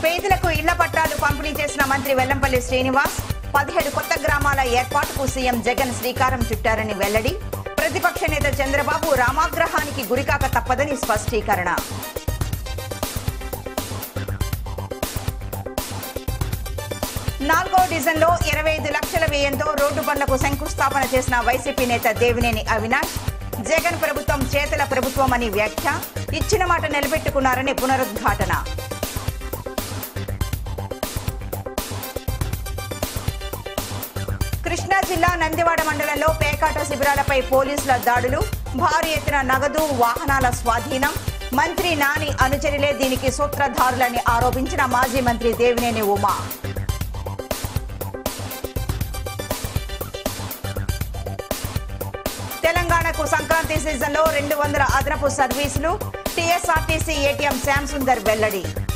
పేదలకు ఇళ్ల పట్టాలు పంపిణీ చేసిన మంత్రి వెల్లంపల్లి శ్రీనివాస్ పదిహేడు కొత్త గ్రామాల ఏర్పాటుకు సీఎం జగన్ శ్రీకారం చుట్టారని వెల్లడి ప్రతిపక్ష నేత చంద్రబాబు రామాగ్రహానికి గురికాక తప్పదని స్పష్టీకరణ నాలుగో డివిజన్లో ఇరవై ఐదు లక్షల వ్యయంతో రోడ్డు పనులకు శంకుస్థాపన చేసిన వైసీపీ నేత దేవినేని అవినాష్ జగన్ ప్రభుత్వం చేతల ప్రభుత్వం అని వ్యాఖ్య ఇచ్చిన మాట నిలబెట్టుకున్నారని పునరుద్ఘాటన కృష్ణా జిల్లా నందివాడ మండలంలో పేకాట శిబిరాలపై పోలీసుల దాడులు భారీ ఎత్తున నగదు వాహనాల స్వాధీనం మంత్రి నాని అనుచరులే దీనికి సూత్రధారులని ఆరోపించిన మాజీ మంత్రి దేవినేని ఉమా తెలంగాణకు సంక్రాంతి సీజన్లో రెండు వందల అదనపు సర్వీసులు టీఎస్ఆర్టీసీ ఏటీఎం శ్యామ్ సుందర్ వెల్లడి